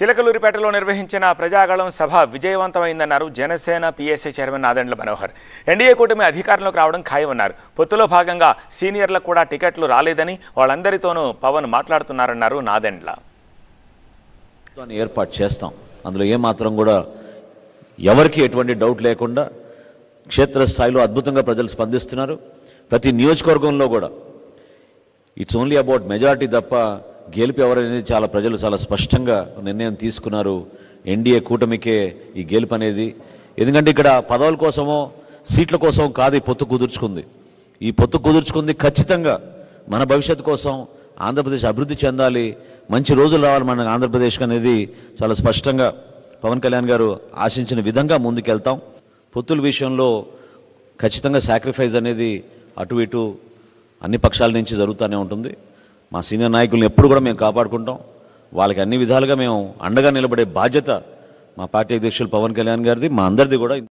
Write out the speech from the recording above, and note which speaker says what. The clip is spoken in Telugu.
Speaker 1: చిలకలూరిపేటలో నిర్వహించిన ప్రజాగళం సభ విజయవంతమైందన్నారు Janasena PSC chairman Nadendla Manohar NDA కూటమి అధికారంలోకి రావడం ఖాయమన్నారు పొత్తులో భాగంగా సీనియర్లకు కూడా టికెట్లు రాలేదని వాళ్ళందరితోనూ పవన్ మాట్లాడుతున్నారన్నారు నాదెండ్ల
Speaker 2: ప్రభుత్వాన్ని ఏర్పాటు చేస్తాం అందులో ఏమాత్రం కూడా ఎవరికి ఎటువంటి డౌట్ లేకుండా క్షేత్రస్థాయిలో అద్భుతంగా ప్రజలు స్పందిస్తున్నారు ప్రతి నియోజకవర్గంలో కూడా ఇట్స్ ఓన్లీ అబౌట్ మెజారిటీ తప్ప గెలుపు ఎవరనేది చాలా ప్రజలు చాలా స్పష్టంగా నిర్ణయం తీసుకున్నారు ఎన్డీఏ కూటమికే ఈ గెలుపు అనేది ఎందుకంటే ఇక్కడ పదవుల కోసమో సీట్ల కోసం కాదు ఈ పొత్తు కుదుర్చుకుంది ఈ పొత్తు కుదుర్చుకుంది ఖచ్చితంగా మన భవిష్యత్తు కోసం ఆంధ్రప్రదేశ్ అభివృద్ధి చెందాలి మంచి రోజులు రావాలి మన ఆంధ్రప్రదేశ్కి అనేది చాలా స్పష్టంగా పవన్ కళ్యాణ్ గారు ఆశించిన విధంగా ముందుకెళ్తాం పొత్తుల విషయంలో ఖచ్చితంగా సాక్రిఫైస్ అనేది అటు ఇటు అన్ని పక్షాల నుంచి జరుగుతూనే ఉంటుంది మా సీనియర్ నాయకులను ఎప్పుడు కూడా మేము కాపాడుకుంటాం వాళ్ళకి అన్ని విధాలుగా మేము అండగా నిలబడే బాధ్యత మా పార్టీ అధ్యక్షులు పవన్ కళ్యాణ్ గారిది మా అందరిది కూడా